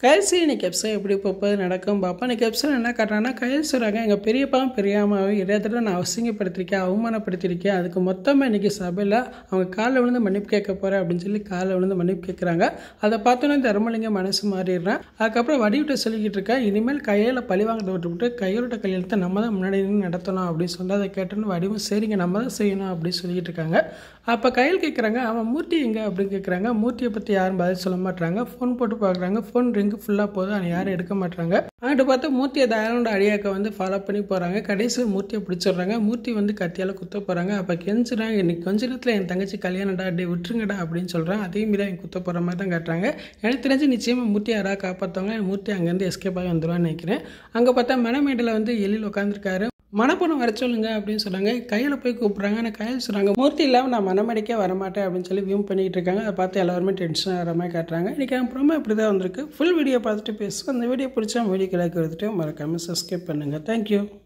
கயல்சி இன்னைக்கு எபிசோட் எப்படி போகுது நடக்கும் பார்ப்போம் இன்னைக்கு எபிசோட் என்ன காட்டுறாங்கன்னா கயல் சொல்கிறாங்க எங்கள் பெரியப்பாவும் பெரியாமாவும் நிறைய தடவை நான் அசிங்கப்படுத்திருக்கேன் அவமானப்படுத்திருக்கேன் அதுக்கு மொத்தமாக இன்னைக்கு சபையில் அவங்க காலில் விழுந்து மன்னிப்பு கேட்க போகிறேன் அப்படின்னு சொல்லி காலில் விழுந்து மன்னிப்பு கேட்குறாங்க அதை பார்த்தோன்னே தர்மலிங்கம் மனசு மாறிடுறேன் அதுக்கப்புறம் வடிவிட்ட சொல்லிக்கிட்டு இருக்கேன் இனிமேல் கையில் பழி வாங்கிறத விட்டுவிட்டு கையோட கல்யாணத்தை நம்ம தான் முன்னாடி நின்று நடத்தணும் அப்படின்னு சொல்லி அதை கேட்டோன்னு வடிவும் சரிங்க நம்ம தான் செய்யணும் அப்படின்னு சொல்லிக்கிட்டு இருக்காங்க அப்போ கையில் கேட்குறாங்க அவன் மூர்த்தி எங்கே அப்படின்னு கேட்குறாங்க மூர்த்தியை பற்றி யாரும் பதில் சொல்ல மாட்டாங்க ஃபோன் போட்டு பார்க்குறாங்க ஃபோன் ரிங்கு ஃபுல்லாக போதும் ஆனால் யாரும் எடுக்க மாட்டாங்க அங்கிட்டு பார்த்தா மூர்த்தியை தயானோட அடியாக்க வந்து ஃபாலோ பண்ணி போகிறாங்க கடைசியில் மூர்த்தியை பிடிச்சிடுறாங்க மூர்த்தி வந்து கத்தியால் குத்த போகிறாங்க அப்போ கெஞ்சுறாங்க இன்னைக்கு கொஞ்ச நேரத்தில் என் தங்கச்சி கல்யாணம்டா டே விட்டுருங்கடா அப்படின்னு சொல்கிறான் அதே மீறி அவங்க குத்த போகிற மாதிரி தான் காட்டுறாங்க எனக்கு தெரிஞ்சு நிச்சயமாக மூர்த்தி யாராவது காப்பாற்றுவாங்க மூர்த்தி அங்கேருந்து எஸ்கேப் ஆகி வந்துடுவான்னு நினைக்கிறேன் அங்கே பார்த்தா மணமேட்டில் வந்து எழில் உட்காந்துருக்காரு மணப்பணம் வர சொல்லுங்க அப்படின்னு சொன்னாங்க கையில் போய் கூப்பிட்றாங்க ஆனால் கையில் சொன்னாங்க மூர்த்தி இல்லாமல் நான் மனமடிக்க வரமாட்டேன் அப்படின்னு சொல்லி வியூம் பண்ணிக்கிட்டு இருக்காங்க அதை பார்த்து எல்லாருமே டென்ஷன் ஆகிற மாதிரி காட்டுறாங்க இன்றைக்கி அப்புறமா இப்படி தான் வந்திருக்கு ஃபுல் வீடியோ பார்த்துட்டு பேசுவோம் அந்த வீடியோ பிடிச்சா வீடியோ கிடக்கு எடுத்துகிட்டு மறக்காமல் சப்ஸ்கிரைப் பண்ணுங்கள் தேங்க்யூ